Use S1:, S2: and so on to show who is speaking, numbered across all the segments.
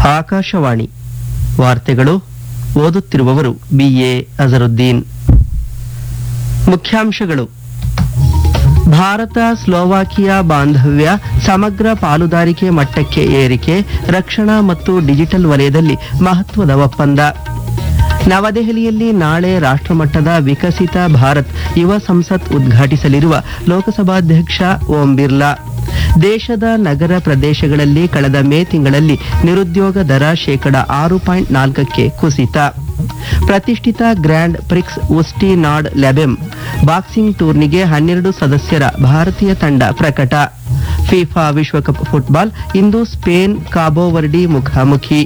S1: ಆಕಾಶವಾಣಿ ವಾರ್ತೆಗಳು ಓದುತ್ತಿರುವವರು ಬಿಎ ಅಜರುದ್ದೀನ್ ಮುಖ್ಯಾಂಶಗಳು ಭಾರತ ಸ್ಲೋವಾಕಿಯಾ ಬಾಂಧವ್ಯ ಸಮಗ್ರ ಪಾಲುದಾರಿಕೆ ಮಟ್ಟಕ್ಕೆ ಏರಿಕೆ ರಕ್ಷಣಾ ಮತ್ತು ಡಿಜಿಟಲ್ ವಲಯದಲ್ಲಿ ಮಹತ್ವದ ಒಪ್ಪಂದ ನವದೆಹಲಿಯಲ್ಲಿ ನಾಳೆ ರಾಷ್ಟ್ರಮಟ್ಟದ ವಿಕಸಿತ ಭಾರತ್ ಯುವ ಸಂಸತ್ ಉದ್ಘಾಟಿಸಲಿರುವ ಲೋಕಸಭಾಧ್ಯಕ್ಷ ಓಂ ಬಿರ್ಲಾ ದೇಶದ ನಗರ ಪ್ರದೇಶಗಳಲ್ಲಿ ಕಳೆದ ಮೇ ತಿಂಗಳಲ್ಲಿ ನಿರುದ್ಯೋಗ ದರ ಶೇಕಡ ಆರು ಪಾಯಿಂಟ್ ನಾಲ್ಕಕ್ಕೆ ಕುಸಿತ ಪ್ರತಿಷ್ಠಿತ grand prix Usti nad Labem boxing ಟೂರ್ನಿಗೆ ಹನ್ನೆರಡು ಸದಸ್ಯರ ಭಾರತೀಯ ತಂಡ ಪ್ರಕಟ ಫಿಫಾ ವಿಶ್ವಕಪ್ ಫುಟ್ಬಾಲ್ ಇಂದು ಸ್ಪೇನ್ ಕಾಬೋವರ್ಡಿ ಮುಖಾಮುಖಿ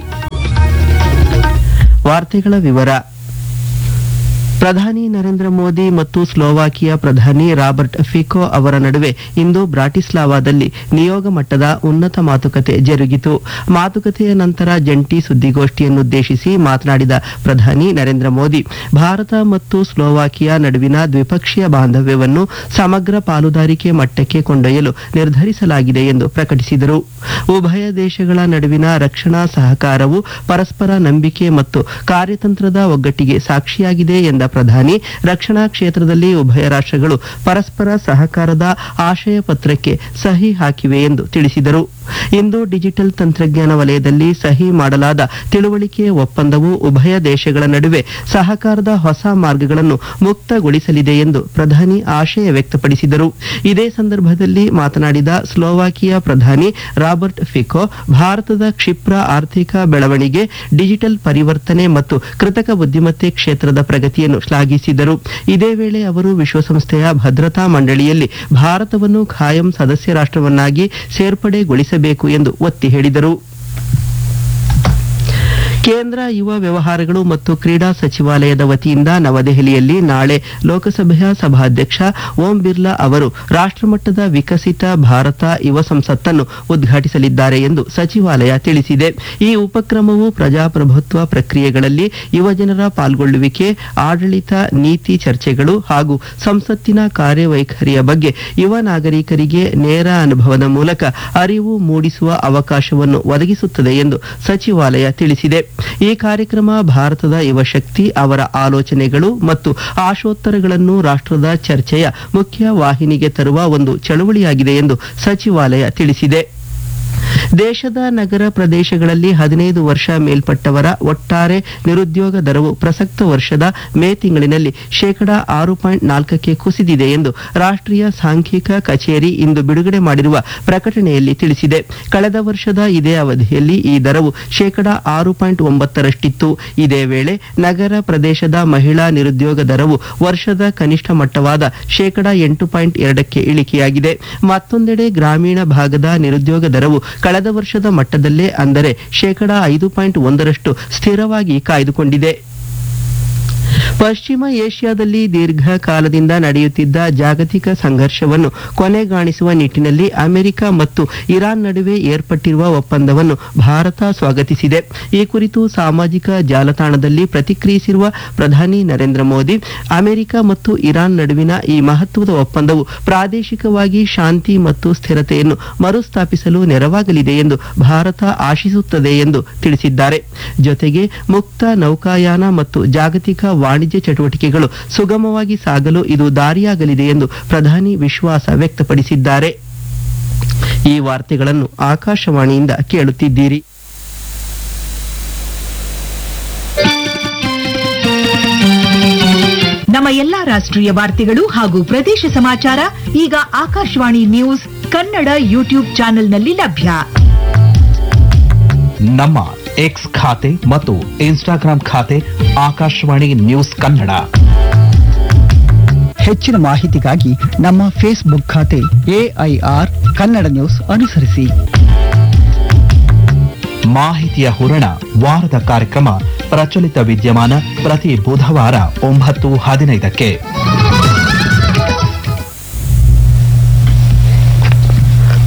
S1: ವಾರ್ತೆಗಳ ವಿವರ ಪ್ರಧಾನಿ ನರೇಂದ್ರ ಮೋದಿ ಮತ್ತು ಸ್ಲೋವಾಕಿಯಾ ಪ್ರಧಾನಿ ರಾಬರ್ಟ್ ಫಿಕೋ ಅವರ ನಡುವೆ ಇಂದು ಬ್ರಾಟಿಸ್ಲಾವಾದಲ್ಲಿ ನಿಯೋಗ ಮಟ್ಟದ ಉನ್ನತ ಮಾತುಕತೆ ಜರುಗಿತು ಮಾತುಕತೆಯ ನಂತರ ಜಂಟಿ ಸುದ್ದಿಗೋಷ್ಠಿಯನ್ನುದ್ದೇಶಿಸಿ ಮಾತನಾಡಿದ ಪ್ರಧಾನಿ ನರೇಂದ್ರ ಮೋದಿ ಭಾರತ ಮತ್ತು ಸ್ಲೋವಾಕಿಯಾ ನಡುವಿನ ದ್ವಿಪಕ್ಷೀಯ ಬಾಂಧವ್ಯವನ್ನು ಸಮಗ್ರ ಪಾಲುದಾರಿಕೆ ಮಟ್ಟಕ್ಕೆ ಕೊಂಡೊಯ್ಯಲು ನಿರ್ಧರಿಸಲಾಗಿದೆ ಎಂದು ಪ್ರಕಟಿಸಿದರು ಉಭಯ ದೇಶಗಳ ನಡುವಿನ ರಕ್ಷಣಾ ಸಹಕಾರವು ಪರಸ್ಪರ ನಂಬಿಕೆ ಮತ್ತು ಕಾರ್ಯತಂತ್ರದ ಒಗ್ಗಟ್ಟಿಗೆ ಸಾಕ್ಷಿಯಾಗಿದೆ ಎಂದ ಪ್ರಧಾನಿ ರಕ್ಷಣಾ ಕ್ಷೇತ್ರದಲ್ಲಿ ಉಭಯ ರಾಷ್ಟ್ರಗಳು ಪರಸ್ಪರ ಸಹಕಾರದ ಆಶಯ ಪತ್ರಕ್ಕೆ ಸಹಿ ಹಾಕಿವೆ ಎಂದು ತಿಳಿಸಿದರು ಇಂದು ಡಿಜಿಟಲ್ ತಂತ್ರಜ್ಞಾನ ವಲಯದಲ್ಲಿ ಸಹಿ ಮಾಡಲಾದ ತಿಳುವಳಿಕೆ ಒಪ್ಪಂದವು ಉಭಯ ದೇಶಗಳ ನಡುವೆ ಸಹಕಾರದ ಹೊಸ ಮಾರ್ಗಗಳನ್ನು ಮುಕ್ತಗೊಳಿಸಲಿದೆ ಎಂದು ಪ್ರಧಾನಿ ಆಶಯ ವ್ಯಕ್ತಪಡಿಸಿದರು ಇದೇ ಸಂದರ್ಭದಲ್ಲಿ ಮಾತನಾಡಿದ ಸ್ಲೋವಾಕಿಯಾ ಪ್ರಧಾನಿ ರಾಬರ್ಟ್ ಫಿಕೋ ಭಾರತದ ಕ್ಷಿಪ್ರ ಆರ್ಥಿಕ ಬೆಳವಣಿಗೆ ಡಿಜಿಟಲ್ ಪರಿವರ್ತನೆ ಮತ್ತು ಕೃತಕ ಬುದ್ಧಿಮತ್ತೆ ಕ್ಷೇತ್ರದ ಪ್ರಗತಿಯನ್ನು ಶ್ಲಾಘಿಸಿದರು ಇದೇ ವೇಳೆ ಅವರು ವಿಶ್ವಸಂಸ್ಥೆಯ ಭದ್ರತಾ ಮಂಡಳಿಯಲ್ಲಿ ಭಾರತವನ್ನು ಖಾಯಂ ಸದಸ್ಯ ರಾಷ್ಟ್ರವನ್ನಾಗಿ ಸೇರ್ಪಡೆಗೊಳಿಸಬೇಕು ಎಂದು ಒತ್ತಿ ಹೇಳಿದರು ಕೇಂದ್ರ ಯುವ ವ್ಯವಹಾರಗಳು ಮತ್ತು ಕ್ರೀಡಾ ಸಚಿವಾಲಯದ ವತಿಯಿಂದ ನವದೆಹಲಿಯಲ್ಲಿ ನಾಳೆ ಲೋಕಸಭೆಯ ಸಭಾಧ್ಯಕ್ಷ ಓಂ ಬಿರ್ಲಾ ಅವರು ರಾಷ್ಟ್ರಮಟ್ಟದ ವಿಕಸಿತ ಭಾರತ ಯುವ ಸಂಸತ್ತನ್ನು ಉದ್ಘಾಟಿಸಲಿದ್ದಾರೆ ಎಂದು ಸಚಿವಾಲಯ ತಿಳಿಸಿದೆ ಈ ಉಪಕ್ರಮವು ಪ್ರಜಾಪ್ರಭುತ್ವ ಪ್ರಕ್ರಿಯೆಗಳಲ್ಲಿ ಯುವಜನರ ಪಾಲ್ಗೊಳ್ಳುವಿಕೆ ಆಡಳಿತ ನೀತಿ ಚರ್ಚೆಗಳು ಹಾಗೂ ಸಂಸತ್ತಿನ ಕಾರ್ಯವೈಖರಿಯ ಬಗ್ಗೆ ಯುವ ನಾಗರಿಕರಿಗೆ ನೇರ ಅನುಭವದ ಮೂಲಕ ಅರಿವು ಮೂಡಿಸುವ ಅವಕಾಶವನ್ನು ಒದಗಿಸುತ್ತದೆ ಎಂದು ಸಚಿವಾಲಯ ತಿಳಿಸಿದೆ ಈ ಕಾರ್ಯಕ್ರಮ ಭಾರತದ ಯುವಶಕ್ತಿ ಅವರ ಆಲೋಚನೆಗಳು ಮತ್ತು ಆಶೋತ್ತರಗಳನ್ನು ರಾಷ್ಟ್ರದ ಚರ್ಚೆಯ ಮುಖ್ಯ ವಾಹಿನಿಗೆ ತರುವ ಒಂದು ಚಳುವಳಿಯಾಗಿದೆ ಎಂದು ಸಚಿವಾಲಯ ತಿಳಿಸಿದೆ ದೇಶದ ನಗರ ಪ್ರದೇಶಗಳಲ್ಲಿ ಹದಿನೈದು ವರ್ಷ ಮೇಲ್ಪಟ್ಟವರ ಒಟ್ಟಾರೆ ನಿರುದ್ಯೋಗ ದರವು ಪ್ರಸಕ್ತ ವರ್ಷದ ಮೇ ತಿಂಗಳಿನಲ್ಲಿ ಶೇಕಡಾ ಆರು ಪಾಯಿಂಟ್ ನಾಲ್ಕಕ್ಕೆ ಕುಸಿದಿದೆ ಎಂದು ರಾಷ್ಟ್ರೀಯ ಸಾಂಖ್ಯಿಕ ಕಚೇರಿ ಇಂದು ಬಿಡುಗಡೆ ಮಾಡಿರುವ ಪ್ರಕಟಣೆಯಲ್ಲಿ ತಿಳಿಸಿದೆ ಕಳೆದ ವರ್ಷದ ಇದೇ ಅವಧಿಯಲ್ಲಿ ಈ ದರವು ಶೇಕಡಾ ಆರು ಪಾಯಿಂಟ್ ಒಂಬತ್ತರಷ್ಟಿತ್ತು ಇದೇ ವೇಳೆ ನಗರ ಪ್ರದೇಶದ ಮಹಿಳಾ ನಿರುದ್ಯೋಗ ದರವು ವರ್ಷದ ಕನಿಷ್ಠ ಮಟ್ಟವಾದ ಶೇಕಡಾ ಎಂಟು ಪಾಯಿಂಟ್ ಎರಡಕ್ಕೆ ಇಳಿಕೆಯಾಗಿದೆ ಮತ್ತೊಂದೆಡೆ ಗ್ರಾಮೀಣ ಭಾಗದ ನಿರುದ್ಯೋಗ ದರವು ಕಳೆದ ವರ್ಷದ ಮಟ್ಟದಲ್ಲೇ ಅಂದರೆ ಶೇಕಡಾ ಐದು ಪಾಯಿಂಟ್ ಒಂದರಷ್ಟು ಸ್ಥಿರವಾಗಿ ಕಾಯ್ದುಕೊಂಡಿದೆ ಪಶ್ಚಿಮ ಏಷ್ಯಾದಲ್ಲಿ ದೀರ್ಘಕಾಲದಿಂದ ನಡೆಯುತ್ತಿದ್ದ ಜಾಗತಿಕ ಸಂಘರ್ಷವನ್ನು ಕೊನೆಗಾಣಿಸುವ ನಿಟ್ಟಿನಲ್ಲಿ ಅಮೆರಿಕ ಮತ್ತು ಇರಾನ್ ನಡುವೆ ಏರ್ಪಟ್ಟಿರುವ ಒಪ್ಪಂದವನ್ನು ಭಾರತ ಸ್ವಾಗತಿಸಿದೆ ಈ ಕುರಿತು ಸಾಮಾಜಿಕ ಜಾಲತಾಣದಲ್ಲಿ ಪ್ರತಿಕ್ರಿಯಿಸಿರುವ ಪ್ರಧಾನಿ ನರೇಂದ್ರ ಮೋದಿ ಅಮೆರಿಕ ಮತ್ತು ಇರಾನ್ ನಡುವಿನ ಈ ಮಹತ್ವದ ಒಪ್ಪಂದವು ಪ್ರಾದೇಶಿಕವಾಗಿ ಶಾಂತಿ ಮತ್ತು ಸ್ಥಿರತೆಯನ್ನು ಮರುಸ್ಥಾಪಿಸಲು ನೆರವಾಗಲಿದೆ ಎಂದು ಭಾರತ ಆಶಿಸುತ್ತದೆ ಎಂದು ತಿಳಿಸಿದ್ದಾರೆ ಜೊತೆಗೆ ಮುಕ್ತ ನೌಕಾಯಾನ ಮತ್ತು ಜಾಗತಿಕ ವಾಣಿಜ್ಯ ಚಟುವಟಿಕೆಗಳು ಸುಗಮವಾಗಿ ಸಾಗಲು ಇದು ದಾರಿಯಾಗಲಿದೆ ಎಂದು ಪ್ರಧಾನಿ ವಿಶ್ವಾಸ ವ್ಯಕ್ತಪಡಿಸಿದ್ದಾರೆ ಈ ವಾರ್ತೆಗಳನ್ನು ಆಕಾಶವಾಣಿಯಿಂದ ಕೇಳುತ್ತಿದ್ದೀರಿ
S2: ನಮ್ಮ ಎಲ್ಲಾ ರಾಷ್ಟ್ರೀಯ ವಾರ್ತೆಗಳು ಹಾಗೂ ಪ್ರದೇಶ ಸಮಾಚಾರ ಈಗ ಆಕಾಶವಾಣಿ ನ್ಯೂಸ್ ಕನ್ನಡ ಯೂಟ್ಯೂಬ್ ಚಾನೆಲ್ನಲ್ಲಿ ಲಭ್ಯ
S3: ನಮ್ಮ ಎಕ್ಸ್ ಖಾತೆ ಮತ್ತು ಇನ್ಸ್ಟಾಗ್ರಾಂ ಖಾತೆ ಆಕಾಶವಾಣಿ ನ್ಯೂಸ್ ಕನ್ನಡ
S4: ಹೆಚ್ಚಿನ ಮಾಹಿತಿಗಾಗಿ ನಮ್ಮ ಫೇಸ್ಬುಕ್ ಖಾತೆ ಎಐಆರ್ ಕನ್ನಡ ನ್ಯೂಸ್ ಅನುಸರಿಸಿ
S3: ಮಾಹಿತಿಯ ಹೂರಣ ವಾರದ ಕಾರ್ಯಕ್ರಮ ಪ್ರಚಲಿತ ವಿದ್ಯಮಾನ ಪ್ರತಿ ಬುಧವಾರ ಒಂಬತ್ತು ಹದಿನೈದಕ್ಕೆ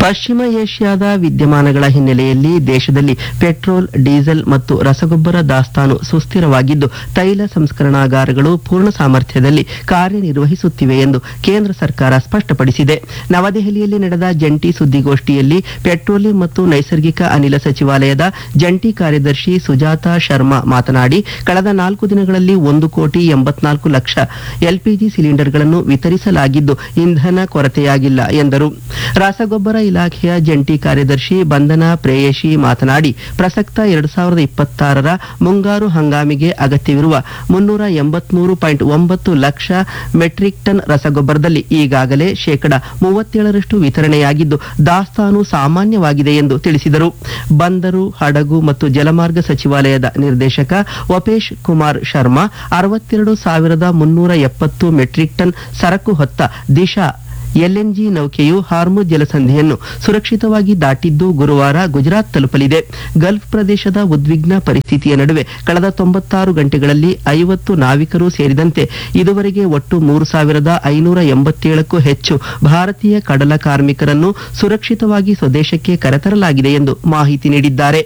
S1: ಪಶ್ಚಿಮ ಏಷ್ಯಾದ ವಿದ್ಯಮಾನಗಳ ಹಿನ್ನೆಲೆಯಲ್ಲಿ ದೇಶದಲ್ಲಿ ಪೆಟ್ರೋಲ್ ಡೀಸೆಲ್ ಮತ್ತು ರಸಗೊಬ್ಬರ ದಾಸ್ತಾನು ಸುಸ್ಥಿರವಾಗಿದ್ದು ತೈಲ ಸಂಸ್ಕರಣಾಗಾರಗಳು ಪೂರ್ಣ ಸಾಮರ್ಥ್ಯದಲ್ಲಿ ಕಾರ್ಯನಿರ್ವಹಿಸುತ್ತಿವೆ ಎಂದು ಕೇಂದ್ರ ಸರ್ಕಾರ ಸ್ಪಷ್ಟಪಡಿಸಿದೆ ನವದೆಹಲಿಯಲ್ಲಿ ನಡೆದ ಜಂಟಿ ಸುದ್ದಿಗೋಷ್ಠಿಯಲ್ಲಿ ಪೆಟ್ರೋಲಿಯಂ ಮತ್ತು ನೈಸರ್ಗಿಕ ಅನಿಲ ಸಚಿವಾಲಯದ ಜಂಟಿ ಕಾರ್ಯದರ್ಶಿ ಸುಜಾತಾ ಶರ್ಮಾ ಮಾತನಾಡಿ ಕಳೆದ ನಾಲ್ಕು ದಿನಗಳಲ್ಲಿ ಒಂದು ಕೋಟಿ ಎಂಬತ್ನಾಲ್ಕು ಲಕ್ಷ ಎಲ್ಪಿಜಿ ಸಿಲಿಂಡರ್ಗಳನ್ನು ವಿತರಿಸಲಾಗಿದ್ದು ಇಂಧನ ಕೊರತೆಯಾಗಿಲ್ಲ ಎಂದರು ರಸಗೊಬ್ಬರ ಇಲಾಖೆಯ ಜಂಟಿ ಕಾರ್ಯದರ್ಶಿ ಬಂಧನ ಪ್ರೇಯಶಿ ಮಾತನಾಡಿ ಪ್ರಸಕ್ತ ಎರಡು ಸಾವಿರದ ಇಪ್ಪತ್ತಾರರ ಮುಂಗಾರು ಹಂಗಾಮಿಗೆ ಅಗತ್ಯವಿರುವ ಮುನ್ನೂರ ಎಂಬತ್ಮೂರು ಪಾಯಿಂಟ್ ಒಂಬತ್ತು ಲಕ್ಷ ಮೆಟ್ರಿಕ್ ಟನ್ ರಸಗೊಬ್ಬರದಲ್ಲಿ ಈಗಾಗಲೇ ಶೇಕಡ ಮೂವತ್ತೇಳರಷ್ಟು ವಿತರಣೆಯಾಗಿದ್ದು ದಾಸ್ತಾನು ಸಾಮಾನ್ಯವಾಗಿದೆ ಎಂದು ತಿಳಿಸಿದರು ಬಂದರು ಹಡಗು ಮತ್ತು ಜಲಮಾರ್ಗ ಸಚಿವಾಲಯದ ನಿರ್ದೇಶಕ ವಪೇಶ್ ಕುಮಾರ್ ಶರ್ಮಾ ಅರವತ್ತೆರಡು ಸಾವಿರದ ಮುನ್ನೂರ ಎಪ್ಪತ್ತು ಮೆಟ್ರಿಕ್ ಟನ್ ಸರಕು ಹೊತ್ತ ದಿಶಾ ಎಲ್ಎನ್ಜಿ ನೌಕೆಯು ಹಾರ್ಮುಜ್ ಜಲಸಂಧಿಯನ್ನು ಸುರಕ್ಷಿತವಾಗಿ ದಾಟಿದ್ದು ಗುರುವಾರ ಗುಜರಾತ್ ತಲುಪಲಿದೆ ಗಲ್ಫ್ ಪ್ರದೇಶದ ಉದ್ವಿಗ್ನ ಪರಿಸ್ಥಿತಿಯ ನಡುವೆ ಕಳೆದ ತೊಂಬತ್ತಾರು ಗಂಟೆಗಳಲ್ಲಿ ಐವತ್ತು ನಾವಿಕರು ಸೇರಿದಂತೆ ಇದುವರೆಗೆ ಒಟ್ಟು ಮೂರು ಸಾವಿರದ ಐನೂರ ಎಂಬತ್ತೇಳಕ್ಕೂ ಹೆಚ್ಚು ಭಾರತೀಯ ಕಡಲ ಕಾರ್ಮಿಕರನ್ನು ಸುರಕ್ಷಿತವಾಗಿ ಸ್ವದೇಶಕ್ಕೆ ಕರೆತರಲಾಗಿದೆ ಎಂದು ಮಾಹಿತಿ ನೀಡಿದ್ದಾರೆ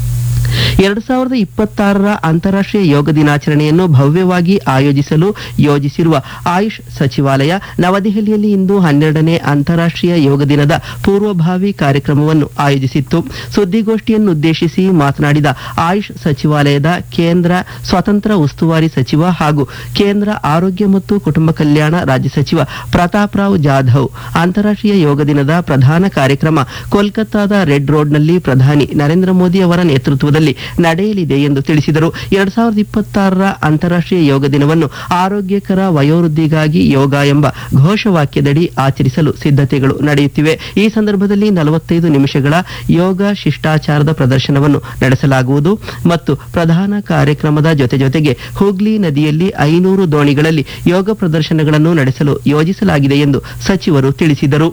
S1: ಎರಡು ಸಾವಿರದ ಇಪ್ಪತ್ತಾರರ ಅಂತಾರಾಷ್ಟ್ರೀಯ ಯೋಗ ದಿನಾಚರಣೆಯನ್ನು ಭವ್ಯವಾಗಿ ಆಯೋಜಿಸಲು ಯೋಜಿಸಿರುವ ಆಯುಷ್ ಸಚಿವಾಲಯ ನವದೆಹಲಿಯಲ್ಲಿ ಇಂದು ಹನ್ನೆರಡನೇ ಅಂತಾರಾಷ್ಟ್ರೀಯ ಯೋಗ ದಿನದ ಪೂರ್ವಭಾವಿ ಕಾರ್ಯಕ್ರಮವನ್ನು ಆಯೋಜಿಸಿತ್ತು ಸುದ್ದಿಗೋಷ್ಠಿಯನ್ನುದ್ದೇಶಿಸಿ ಮಾತನಾಡಿದ ಆಯುಷ್ ಸಚಿವಾಲಯದ ಕೇಂದ್ರ ಸ್ವತಂತ್ರ ಉಸ್ತುವಾರಿ ಸಚಿವ ಹಾಗೂ ಕೇಂದ್ರ ಆರೋಗ್ಯ ಮತ್ತು ಕುಟುಂಬ ಕಲ್ಯಾಣ ರಾಜ್ಯ ಸಚಿವ ಪ್ರತಾಪ್ ರಾವ್ ಜಾಧವ್ ಅಂತಾರಾಷ್ಟ್ರೀಯ ಯೋಗ ದಿನದ ಪ್ರಧಾನ ಕಾರ್ಯಕ್ರಮ ಕೋಲ್ಕತ್ತಾದ ರೆಡ್ ರೋಡ್ನಲ್ಲಿ ಪ್ರಧಾನಿ ನರೇಂದ್ರ ಮೋದಿ ಅವರ ನೇತೃತ್ವದಲ್ಲಿ ನಡೆಯಲಿದೆ ಎಂದು ತಿಳಿಸಿದರು ಎರಡ್ ಸಾವಿರದ ಇಪ್ಪತ್ತಾರರ ಅಂತಾರಾಷ್ಟ್ರೀಯ ಯೋಗ ದಿನವನ್ನು ಆರೋಗ್ಯಕರ ವಯೋವೃದ್ಧಿಗಾಗಿ ಯೋಗ ಎಂಬ ಘೋಷವಾಕ್ಯದಡಿ ಆಚರಿಸಲು ಸಿದ್ಧತೆಗಳು ನಡೆಯುತ್ತಿವೆ ಈ ಸಂದರ್ಭದಲ್ಲಿ ನಲವತ್ತೈದು ನಿಮಿಷಗಳ ಯೋಗ ಶಿಷ್ಟಾಚಾರದ ಪ್ರದರ್ಶನವನ್ನು ನಡೆಸಲಾಗುವುದು ಮತ್ತು ಪ್ರಧಾನ ಕಾರ್ಯಕ್ರಮದ ಜೊತೆ ಜೊತೆಗೆ ಹೂಗ್ಲಿ ನದಿಯಲ್ಲಿ ಐನೂರು ದೋಣಿಗಳಲ್ಲಿ ಯೋಗ ಪ್ರದರ್ಶನಗಳನ್ನು ನಡೆಸಲು ಯೋಜಿಸಲಾಗಿದೆ ಎಂದು ಸಚಿವರು ತಿಳಿಸಿದರು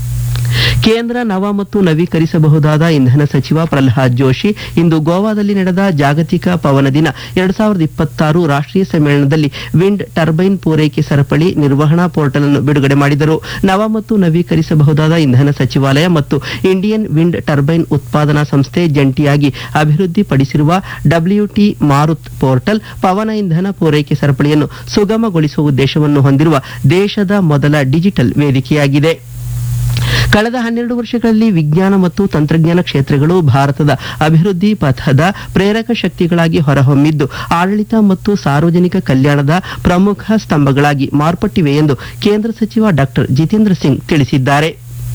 S1: ಕೇಂದ್ರ ನವ ಮತ್ತು ನವೀಕರಿಸಬಹುದಾದ ಇಂಧನ ಸಚಿವ ಪ್ರಹ್ಲಾದ್ ಜೋಶಿ ಇಂದು ಗೋವಾದಲ್ಲಿ ನಡೆದ ಜಾಗತಿಕ ಪವನ ದಿನ ಎರಡ್ ಸಾವಿರದ ಇಪ್ಪತ್ತಾರು ರಾಷ್ಟ್ರೀಯ ಸಮ್ಮೇಳನದಲ್ಲಿ ವಿಂಡ್ ಟರ್ಬೈನ್ ಪೂರೈಕೆ ಸರಪಳಿ ನಿರ್ವಹಣಾ ಪೋರ್ಟಲ್ ಅನ್ನು ಬಿಡುಗಡೆ ಮಾಡಿದರು ನವ ಮತ್ತು ನವೀಕರಿಸಬಹುದಾದ ಇಂಧನ ಸಚಿವಾಲಯ ಮತ್ತು ಇಂಡಿಯನ್ ವಿಂಡ್ ಟರ್ಬೈನ್ ಉತ್ಪಾದನಾ ಸಂಸ್ಥೆ ಜಂಟಿಯಾಗಿ ಅಭಿವೃದ್ಧಿಪಡಿಸಿರುವ ಡಬ್ಲ್ಯೂಟಿ ಮಾರುತ್ ಪೋರ್ಟಲ್ ಪವನ ಇಂಧನ ಪೂರೈಕೆ ಸರಪಳಿಯನ್ನು ಸುಗಮಗೊಳಿಸುವ ಉದ್ದೇಶವನ್ನು ಹೊಂದಿರುವ ದೇಶದ ಮೊದಲ ಡಿಜಿಟಲ್ ವೇದಿಕೆಯಾಗಿದೆ ಕಳೆದ ಹನ್ನೆರಡು ವರ್ಷಗಳಲ್ಲಿ ವಿಜ್ಞಾನ ಮತ್ತು ತಂತ್ರಜ್ಞಾನ ಕ್ಷೇತ್ರಗಳು ಭಾರತದ ಅಭಿವೃದ್ಧಿ ಪಥದ ಪ್ರೇರಕ ಶಕ್ತಿಗಳಾಗಿ ಹೊರಹೊಮ್ಮಿದ್ದು ಆಡಳಿತ ಮತ್ತು ಸಾರ್ವಜನಿಕ ಕಲ್ಯಾಣದ ಪ್ರಮುಖ ಸ್ತಂಭಗಳಾಗಿ ಮಾರ್ಪಟ್ಟಿವೆ ಎಂದು ಕೇಂದ್ರ ಸಚಿವ ಡಾಕ್ಟರ್ ಜಿತೇಂದ್ರ ಸಿಂಗ್ ತಿಳಿಸಿದ್ದಾರೆ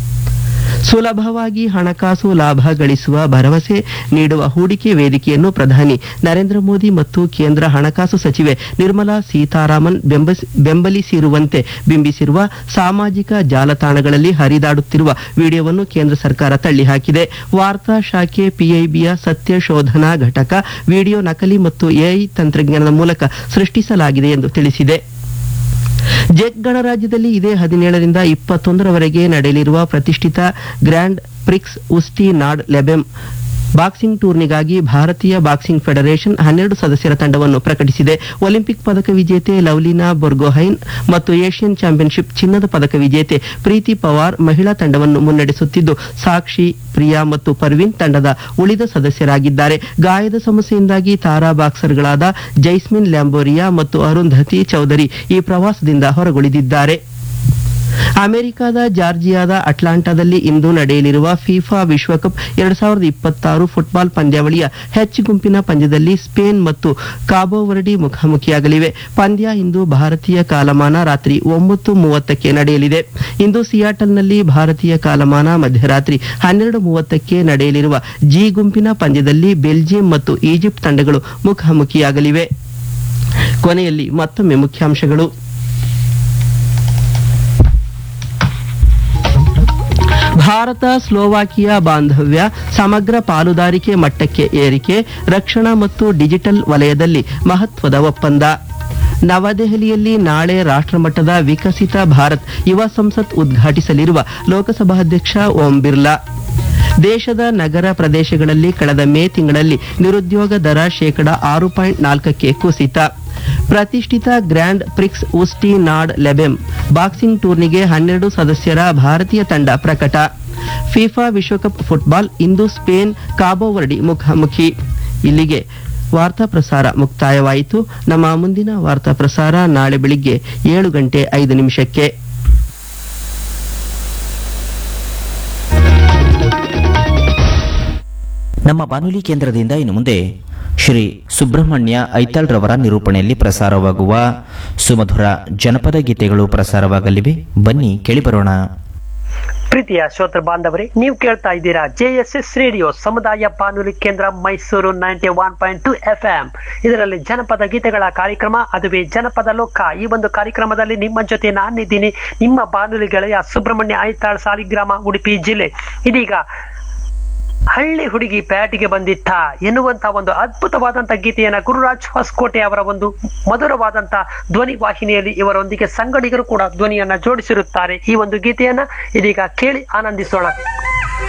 S1: ಸುಲಭವಾಗಿ ಹಣಕಾಸು ಲಾಭ ಗಳಿಸುವ ಭರವಸೆ ನೀಡುವ ಹೂಡಿಕೆ ವೇದಿಕೆಯನ್ನು ಪ್ರಧಾನಿ ನರೇಂದ್ರ ಮೋದಿ ಮತ್ತು ಕೇಂದ್ರ ಹಣಕಾಸು ಸಚಿವೆ ನಿರ್ಮಲಾ ಸೀತಾರಾಮನ್ ಬೆಂಬಸ್- ಬೆಂಬಲಿಸಿರುವಂತೆ ಬಿಂಬಿಸಿರುವ ಸಾಮಾಜಿಕ ಜಾಲತಾಣಗಳಲ್ಲಿ ಹರಿದಾಡುತ್ತಿರುವ ವಿಡಿಯೋವನ್ನು ಕೇಂದ್ರ ಸರ್ಕಾರ ತಳ್ಳಿಹಾಕಿದೆ ವಾರ್ತಾ ಶಾಖೆ ಪಿಐಬಿಯ ಸತ್ಯ ಶೋಧನಾ ಘಟಕ ವಿಡಿಯೋ ನಕಲಿ ಮತ್ತು ಎಐ ತಂತ್ರಜ್ಞಾನದ ಮೂಲಕ ಸೃಷ್ಟಿಸಲಾಗಿದೆ ಎಂದು ತಿಳಿಸಿದೆ ಜೆಕ್ ಗಣರಾಜ್ಯದಲ್ಲಿ ಇದೇ ಹದಿನೇಳರಿಂದ ಇಪ್ಪತ್ತೊಂದರವರೆಗೆ ನಡೆಯಲಿರುವ ಪ್ರತಿಷ್ಠಿತ grand prix Usti nad Labem boxing ಟೂರ್ನಿಗಾಗಿ ಭಾರತೀಯ ಬಾಕ್ಸಿಂಗ್ ಫೆಡರೇಷನ್ ಹನ್ನೆರಡು ಸದಸ್ಯರ ತಂಡವನ್ನು ಪ್ರಕಟಿಸಿದೆ ಒಲಿಂಪಿಕ್ ಪದಕ ವಿಜೇತೆ ಲವ್ಲಿನಾ ಬೊರ್ಗೊಹೈನ್ ಮತ್ತು ಏಷ್ಯನ್ ಚಾಂಪಿಯನ್ಶಿಪ್ ಚಿನ್ನದ ಪದಕ ವಿಜೇತೆ ಪ್ರೀತಿ ಪವಾರ್ ಮಹಿಳಾ ತಂಡವನ್ನು ಮುನ್ನಡೆಸುತ್ತಿದ್ದು ಸಾಕ್ಷಿ ಪ್ರಿಯಾ ಮತ್ತು ಪರ್ವೀನ್ ತಂಡದ ಉಳಿದ ಸದಸ್ಯರಾಗಿದ್ದಾರೆ ಗಾಯದ ಸಮಸ್ಯೆಯಿಂದಾಗಿ ತಾರಾ ಬಾಕ್ಸರ್ಗಳಾದ ಜೈಸ್ಮಿನ್ ಲ್ಯಾಂಬೋರಿಯಾ ಮತ್ತು ಅರುಂಧತಿ ಚೌಧರಿ ಈ ಪ್ರವಾಸದಿಂದ ಹೊರಗುಳಿದಿದ್ದಾರೆ ಅಮೆರಿಕದ ಜಾರ್ಜಿಯಾದ ಅಟ್ಲಾಂಟಾದಲ್ಲಿ ಇಂದು ನಡೆಯಲಿರುವ ಫಿಫಾ ವಿಶ್ವಕಪ್ ಎರಡ್ ಸಾವಿರದ ಇಪ್ಪತ್ತಾರು ಫುಟ್ಬಾಲ್ ಪಂದ್ಯಾವಳಿಯ ಹೆಚ್ ಗುಂಪಿನ ಪಂದ್ಯದಲ್ಲಿ ಸ್ಪೇನ್ ಮತ್ತು ಕಾಬೋವರ್ಡಿ ಮುಖಾಮುಖಿಯಾಗಲಿವೆ ಪಂದ್ಯ ಇಂದು ಭಾರತೀಯ ಕಾಲಮಾನ ರಾತ್ರಿ ಒಂಬತ್ತು ಮೂವತ್ತಕ್ಕೆ ನಡೆಯಲಿದೆ ಇಂದು ಸಿಯಾಟಲ್ನಲ್ಲಿ ಭಾರತೀಯ ಕಾಲಮಾನ ಮಧ್ಯರಾತ್ರಿ ಹನ್ನೆರಡು ಮೂವತ್ತಕ್ಕೆ ನಡೆಯಲಿರುವ ಜಿ ಗುಂಪಿನ ಪಂದ್ಯದಲ್ಲಿ ಬೆಲ್ಜಿಯಂ ಮತ್ತು ಈಜಿಪ್ಟ್ ತಂಡಗಳು ಮುಖಾಮುಖಿಯಾಗಲಿವೆ ಕೊನೆಯಲ್ಲಿ ಮತ್ತೊಮ್ಮೆ ಮುಖ್ಯಾಂಶಗಳು ಭಾರತ ಸ್ಲೋವಾಕಿಯಾ ಬಾಂಧವ್ಯ ಸಮಗ್ರ ಪಾಲುದಾರಿಕೆ ಮಟ್ಟಕ್ಕೆ ಏರಿಕೆ ರಕ್ಷಣಾ ಮತ್ತು ಡಿಜಿಟಲ್ ವಲಯದಲ್ಲಿ ಮಹತ್ವದ ಒಪ್ಪಂದ ನವದೆಹಲಿಯಲ್ಲಿ ನಾಳೆ ರಾಷ್ಟ್ರಮಟ್ಟದ ವಿಕಸಿತ ಭಾರತ್ ಯುವ ಸಂಸತ್ ಉದ್ಘಾಟಿಸಲಿರುವ ಲೋಕಸಭಾಧ್ಯಕ್ಷ ಓಂ ಬಿರ್ಲಾ ದೇಶದ ನಗರ ಪ್ರದೇಶಗಳಲ್ಲಿ ಕಳೆದ ಮೇ ತಿಂಗಳಲ್ಲಿ ನಿರುದ್ಯೋಗ ದರ ಶೇಕಡ ಆರು ಪಾಯಿಂಟ್ ನಾಲ್ಕಕ್ಕೆ ಕುಸಿತ ಪ್ರತಿಷ್ಠಿತ grand prix Usti nad Labem boxing ಟೂರ್ನಿಗೆ ಹನ್ನೆರಡು ಸದಸ್ಯರ ಭಾರತೀಯ ತಂಡ ಪ್ರಕಟ ಫಿಫಾ ವಿಶ್ವಕಪ್ ಫುಟ್ಬಾಲ್ ಇಂದು ಸ್ಪೇನ್ ಕಾಬೋವರ್ಡಿ ಮುಖಾಮುಖಿ ಇಲ್ಲಿಗೆ ವಾರ್ತಾ ಪ್ರಸಾರ ಮುಕ್ತಾಯವಾಯಿತು ನಮ್ಮ ಮುಂದಿನ ವಾರ್ತಾ ಪ್ರಸಾರ ನಾಳೆ ಬೆಳಿಗ್ಗೆ ಏಳು ಗಂಟೆ ಐದು ನಿಮಿಷಕ್ಕೆ
S5: ನಮ್ಮ ಬಾನುಲಿ ಕೇಂದ್ರದಿಂದ ಇನ್ನು ಮುಂದೆ ಶ್ರೀ ಸುಬ್ರಹ್ಮಣ್ಯ ಐತಾಳ್ ರವರ ನಿರೂಪಣೆಯಲ್ಲಿ ಪ್ರಸಾರವಾಗುವ ಸುಮಧುರ ಜನಪದ ಗೀತೆಗಳು ಪ್ರಸಾರವಾಗಲಿವೆ ಬನ್ನಿ ಕೇಳಿಬರೋಣ
S6: ಪ್ರೀತಿಯ ಶ್ರೋತೃ ಬಾಂಧವರೇ ನೀವು ಕೇಳ್ತಾ ಇದ್ದೀರಾ ಜೆಎಸ್ಎಸ್ ರೇಡಿಯೋ ಸಮುದಾಯ ಬಾನುಲಿ ಕೇಂದ್ರ Mysuru ninety one point two F M ಇದರಲ್ಲಿ ಜನಪದ ಗೀತೆಗಳ ಕಾರ್ಯಕ್ರಮ ಅದುವೇ ಜನಪದ ಲೋಕ ಈ ಒಂದು ಕಾರ್ಯಕ್ರಮದಲ್ಲಿ ನಿಮ್ಮ ಜೊತೆ ನಾನಿದ್ದೀನಿ ನಿಮ್ಮ ಬಾನುಲಿ ಗೆಳೆಯ ಸುಬ್ರಹ್ಮಣ್ಯ ಐತಾಳ್ ಸಾಲಿಗ್ರಾಮ ಉಡುಪಿ ಜಿಲ್ಲೆ ಇದೀಗ ಹಳ್ಳಿ ಹುಡುಗಿ ಪ್ಯಾಟಿಗೆ ಬಂದಿತ್ತ ಎನ್ನುವಂತ ಒಂದು ಅದ್ಭುತವಾದಂತ ಗೀತೆಯನ್ನ ಗುರುರಾಜ್ ಹೊಸಕೋಟೆ ಅವರ ಒಂದು ಮಧುರವಾದಂತ ಧ್ವನಿ ವಾಹಿನಿಯಲ್ಲಿ ಇವರೊಂದಿಗೆ ಸಂಗಡಿಗರು ಕೂಡ ಧ್ವನಿಯನ್ನ ಜೋಡಿಸಿರುತ್ತಾರೆ ಈ ಒಂದು ಗೀತೆಯನ್ನ ಇದೀಗ ಕೇಳಿ ಆನಂದಿಸೋಣ